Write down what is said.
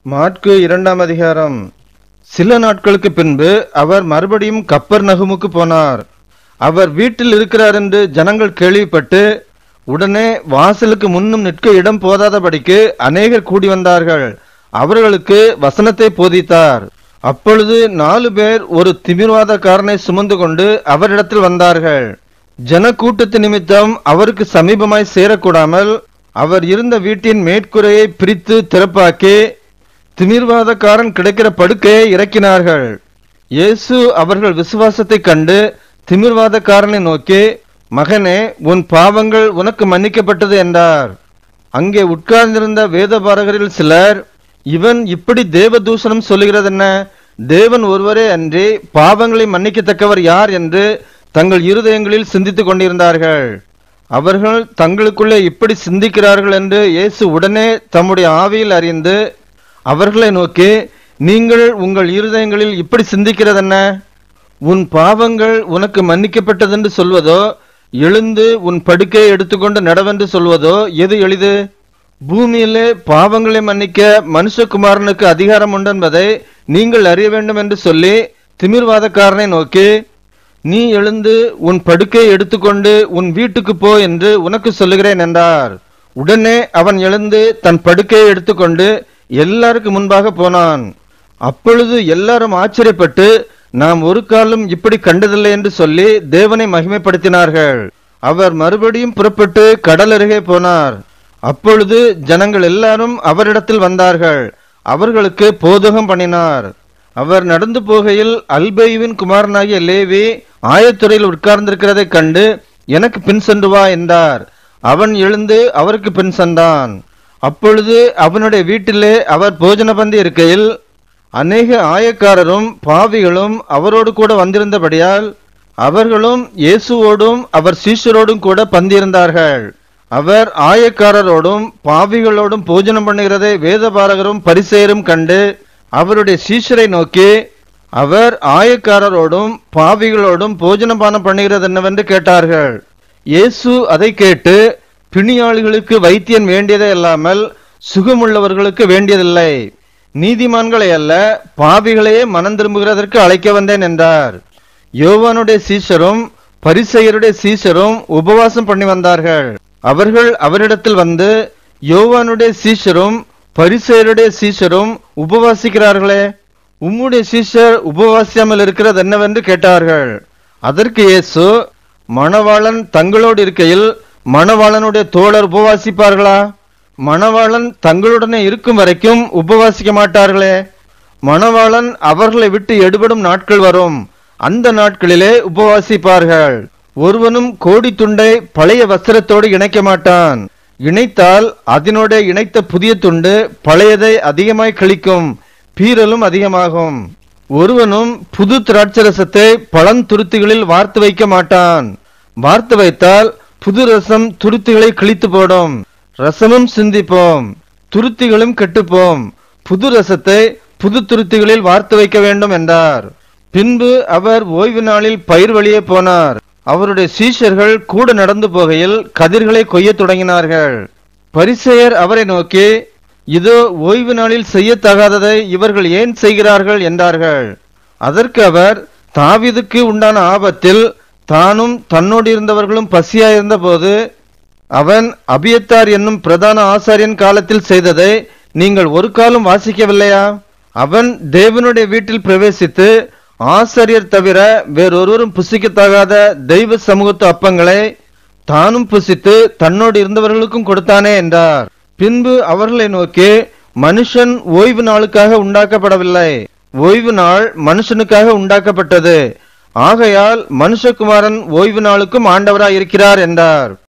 மாற்கு இரண்டாம் அதிகாரம் சில நாட்களுக்கு பின்பு அவர் மறுபடியும் கப்பர் நகுமுக்கு போனார் அவர் வீட்டில் இருக்கிறார் என்று ஜனங்கள் கேள்விப்பட்டு உடனே வாசலுக்கு முன்னும் நிற்க இடம் போதாதபடிக்கு அநேகர் கூடி வந்தார்கள் அவர்களுக்கு வசனத்தை போதித்தார் அப்பொழுது நாலு பேர் ஒரு திமிர்வாதக்காரனை சுமந்து கொண்டு அவரிடத்தில் வந்தார்கள் ஜன கூட்டத்து நிமித்தம் அவருக்கு சமீபமாய் சேரக்கூடாமல் அவர் இருந்த வீட்டின் மேற்கூரையை பிரித்து திறப்பாக்கி திமிர்வாதக்காரன் கிடைக்கிற படுக்கையை இறக்கினார்கள் இயேசு அவர்கள் விசுவாசத்தை கண்டு திமிர்வாதக்காரனை நோக்கி மகனே உன் பாவங்கள் உனக்கு மன்னிக்கப்பட்டது என்றார் அங்கே உட்கார்ந்திருந்த வேதபாரகரில் சிலர் இவன் இப்படி தேவதூஷணம் சொல்லுகிறதென்ன தேவன் ஒருவரே அன்றி பாவங்களை மன்னிக்கத்தக்கவர் யார் என்று தங்கள் இருதயங்களில் சிந்தித்துக் கொண்டிருந்தார்கள் அவர்கள் தங்களுக்குள்ளே இப்படி சிந்திக்கிறார்கள் என்று இயேசு உடனே தம்முடைய ஆவியில் அறிந்து அவர்களை நோக்கி நீங்கள் உங்கள் இருதயங்களில் இப்படி சிந்திக்கிறதென்ன உன் பாவங்கள் உனக்கு மன்னிக்கப்பட்டதென்று சொல்வதோ எழுந்து உன் படுக்கையை எடுத்துக்கொண்டு நடவென்று சொல்வதோ எது எளிது பூமியிலே பாவங்களை மன்னிக்க மனுஷகுமாரனுக்கு அதிகாரம் உண்டு என்பதை நீங்கள் அறிய வேண்டும் என்று சொல்லி திமிர்வாதக்காரனை நோக்கி நீ எழுந்து உன் படுக்கையை எடுத்துக்கொண்டு உன் வீட்டுக்கு போ என்று உனக்கு சொல்லுகிறேன் என்றார் உடனே அவன் எழுந்து தன் படுக்கையை எடுத்துக்கொண்டு எல்லாருக்கு முன்பாக போனான் அப்பொழுது எல்லாரும் ஆச்சரியப்பட்டு நாம் ஒரு காலம் இப்படி கண்டதில்லை என்று சொல்லி தேவனை மகிமைப்படுத்தினார்கள் அவர் மறுபடியும் புறப்பட்டு கடல் அருகே போனார் அப்பொழுது ஜனங்கள் எல்லாரும் அவரிடத்தில் வந்தார்கள் அவர்களுக்கு போதகம் பண்ணினார் அவர் நடந்து போகையில் அல்பேயுவின் குமாரனாகிய லேவி ஆயத்துறையில் உட்கார்ந்திருக்கிறதைக் கண்டு எனக்கு பின் சென்று வா என்றார் அவன் எழுந்து அவருக்கு பின் சென்றான் அப்பொழுது அவனுடைய வீட்டிலே அவர் போஜன பந்தி இருக்கையில் அநேக ஆயக்காரரும் பாவிகளும் அவரோடு கூட வந்திருந்தபடியால் அவர்களும் இயேசுவோடும் அவர் சீஷரோடும் கூட பந்தியிருந்தார்கள் அவர் ஆயக்காரரோடும் பாவிகளோடும் போஜனம் பண்ணுகிறதை வேதபாரகரும் பரிசேரும் கண்டு அவருடைய சீஷரை நோக்கி அவர் ஆயக்காரரோடும் பாவிகளோடும் போஜனம் பானம் பண்ணுகிறது என்னவென்று கேட்டார்கள் இயேசு அதை கேட்டு பிணியாளிகளுக்கு வைத்தியன் வேண்டியதே அல்லாமல் சுகமுள்ளவர்களுக்கு வேண்டியதில்லை நீதிமான்களை அல்ல பாவிகளையே மனம் திரும்புகிறதற்கு அழைக்க வந்தேன் என்றார் யோவானுடைய சீஷரும் பரிசெயருடைய சீஷரும் உபவாசம் பண்ணி வந்தார்கள் அவர்கள் அவரிடத்தில் வந்து யோவானுடைய சீஷரும் பரிசெயருடைய சீஷரும் உபவாசிக்கிறார்களே உம்முடைய சீஷர் உபவாசியாமல் இருக்கிறது என்னவென்று கேட்டார்கள் அதற்கு இயேசு மணவாளன் தங்களோடு இருக்கையில் மணவாளனுடைய தோழர் உபவாசிப்பார்களா மணவாளன் தங்களுடனே இருக்கும் வரைக்கும் உபவாசிக்க மாட்டார்களே மணவாளன் அவர்களை விட்டு எடுபடும் நாட்கள் வரும் அந்த நாட்களிலே உபவாசிப்பார்கள் ஒருவனும் கோடி துண்டை பழைய வஸ்திரத்தோடு இணைக்க மாட்டான் இணைத்தால் அதனோட இணைத்த புதிய துண்டு பழையதை அதிகமாய் கழிக்கும் பீரலும் அதிகமாகும் ஒருவனும் புது திராட்சரசத்தை பழந்துருத்திகளில் வார்த்து வைக்க மாட்டான் வார்த்து வைத்தால் புது ரசம் துருத்திகளை கிழித்து போடும் ரசமும் சிந்திப்போம் துருத்திகளும் கெட்டுப்போம் புது ரசத்தை புது துருத்திகளில் வார்த்து வைக்க வேண்டும் என்றார் பின்பு அவர் ஓய்வு நாளில் பயிர் வழியே போனார் அவருடைய சீஷர்கள் கூட நடந்து போகையில் கதிர்களை கொய்யத் தொடங்கினார்கள் பரிசெயர் அவரை நோக்கி இதோ ஓய்வு நாளில் செய்யத்தகாததை இவர்கள் ஏன் செய்கிறார்கள் என்றார்கள் அதற்கு அவர் தாவீதுக்கு உண்டான ஆபத்தில் தானும் தன்னோடு இருந்தவர்களும் பசியாயிருந்த போது அவன் அபியத்தார் என்னும் பிரதான ஆசாரியன் காலத்தில் செய்ததை நீங்கள் ஒரு காலம் வாசிக்கவில்லையா அவன் தேவனுடைய வீட்டில் பிரவேசித்து ஆசாரியர் தவிர வேறொருவரும் புசிக்கத்தகாத தெய்வ சமூகத்து அப்பங்களை தானும் புசித்து தன்னோடு இருந்தவர்களுக்கும் கொடுத்தானே என்றார் பின்பு அவர்களை நோக்கி மனுஷன் ஓய்வு நாளுக்காக உண்டாக்கப்படவில்லை ஓய்வு நாள் மனுஷனுக்காக உண்டாக்கப்பட்டது ஆகையால் மனுஷகுமாரன் ஓய்வு நாளுக்கும் ஆண்டவராய் இருக்கிறார் என்றார்